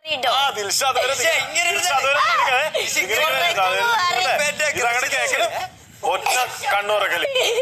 ഇട്ടോ? ആ ദിൽഷാദ് വരെ ദിൽഷ, ഇങ്ങനെ ഇരുന്ന് ദിൽഷാദ് വരെ ഇങ്ങനെ ദിൽഷ, ഇങ്ങനെ ഇങ്ങനെ ഇങ്ങനെ ഇരുന്ന് ഇങ്ങനെ പെന്റെ ഇതങ്ങട് കേക്കല് ഒറ്റ കണ്ണുറക്കല്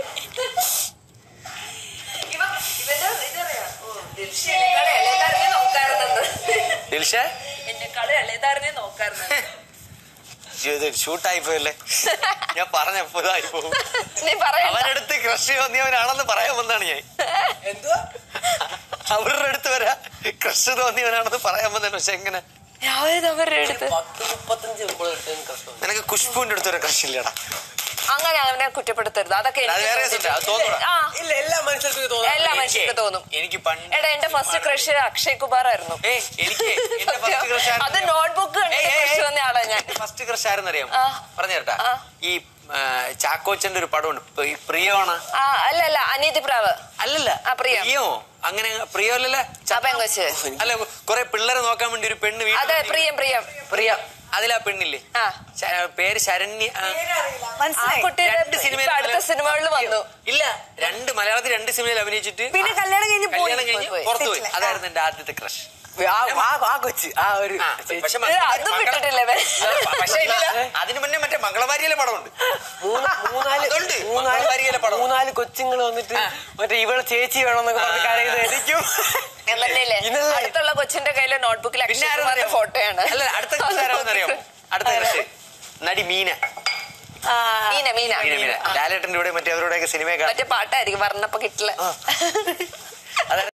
ദിൽഷ എന്നെക്കാളും ഇളയതാരനെ നോക്കാറുണ്ട് ഷൂട്ടായി പോയല്ലേ ഞാൻ പറഞ്ഞപ്പോ ഇതായി പോകും നീ പറയണ്ട അവരടുത്ത് കൃഷി തോന്നിയവനാണെന്ന് പറയാൻ വന്നാണ് ഞാൻ എന്തുവാ അവരുടെ അടുത്ത് വരാ കൃഷി തോന്നിയവനാണെന്ന് പറയാൻ വന്നാണ് പക്ഷെ എങ്ങനെ രാവിലെ അവരുടെ അടുത്ത് പത്ത് മുപ്പത്തഞ്ച് ഇപ്പോൾ കിട്ടും കഷ്ടം നിനക്ക് കുഷ്പുവിന്റെ അടുത്ത് ഒരു കൃഷി ഇല്ലടാ അങ്ങനെ അവനെ കുറ്റപ്പെടുത്തരുത് അതൊക്കെ അത് എനിക്ക് വേറെ തോന്നിയിട്ടുണ്ട്. രസമുണ്ട്. അത് തോന്നണം. ആ ഇല്ല എല്ലാ മനുഷ്യർക്കും ഇത് തോന്നാം എല്ലാ മനുഷ്യർക്കും തോന്നും എനിക്ക് പണ്ട് എടാ എന്റെ ഫസ്റ്റ് ക്രഷ് അക്ഷയ് കുമാർ ആയിരുന്നു ഏയ് എനിക്ക് എന്റെ ഫസ്റ്റ് ക്രഷ് അത് നോട്ട്ബുക്ക് ക്രഷ് വന്ന ആളാ ഞാൻ ഫസ്റ്റ് ക്രഷ് ആരെന്നറിയാം ആ. പറഞ്ഞു തരട്ടാ ആ. ഈ ആ, ചാക്കോച്ചന്റെ ഒരു പടമുണ്ട് ഇപ്പൊ ഈ പ്രിയോണ ആ അല്ല അല്ല അനീതി പ്രാവ് അല്ലല്ല ആ, പ്രിയ. പ്രിയോ അങ്ങനെ പ്രിയോ അല്ലല്ല ആ പെങ്കൊച്ച് അല്ല കുറെ പിള്ളേരെ നോക്കാൻ വേണ്ടി ഒരു പെണ്ണ് വീട്ടിൽ അതെ പ്രിയം പ്രിയം പ്രിയ അതിലാ പെണ്ണില്ലേ ആ ശ- പേര് ശരണ്യ ആ. ആ കുട്ടിയുടെ രണ്ട് സിനിമയിൽ ഇപ്പൊ അടുത്ത സിനിമകളിൽ വന്നു ഇല്ല രണ്ട് മലയാളത്തിൽ രണ്ട് സിനിമയിൽ അഭിനയിച്ചിട്ട് പിന്നെ കല്യാണം കഴിഞ്ഞ് പോയി. കല്യാണം കഴിഞ്ഞ് പോയി, പോയി. പുറത്തു പോയി തെറ്റില്ല. അതായിരുന്നു എന്റെ ആദ്യത്തെ ക്രഷ് ആ ആ- ആ കൊച്ച് ആ ഒരു ആ, ചേച്ചി. പക്ഷെ ഇത് മക്കളെ- അതും മക്കളെ- വിട്ടിട്ടില്ലേ ഇവൻ? പക്ഷേ ഇല്ല അതിന് മുന്നേ മറ്റേ മംഗളവാരിയിലെ പടമുണ്ട് മൂന്ന് മൂന്നാല് അതുണ്ട്. മൂന്നാല് മംഗളവാരിയിലെ പടം. മൂന്നാല് കൊച്ചുങ്ങൾ വന്നിട്ട് മറ്റേ ഇവിടെ ചേച്ചി വേണമെന്നൊക്കെ പറഞ്ഞ് കരയുന്നത് എനിക്കും എന്നല്ലേ ഇന്നലെ അടുത്തുള്ള കൊച്ചിന്റെ കയ്യിലെ നോട്ട്ബുക്കിൽ പിന്നെ അക്ഷയ് ആരാന്നറിയോ? കുമാറിന്റെ ഫോട്ടോയാണ് അല്ല അടുത്ത ക്രഷ് ആരാണെന്നറിയാമോ അടുത്ത ക്രഷ് നടി മീന ആ, മീന മീന മീന മീന ലാലേട്ടന്റെ കൂടെ മറ്റേ അവരുടെയൊക്കെ സിനിമയെ കാണാൻ മറ്റേ പാട്ടായിരിക്കും പറഞ്ഞപ്പോ കിട്ടില്ല അതായത്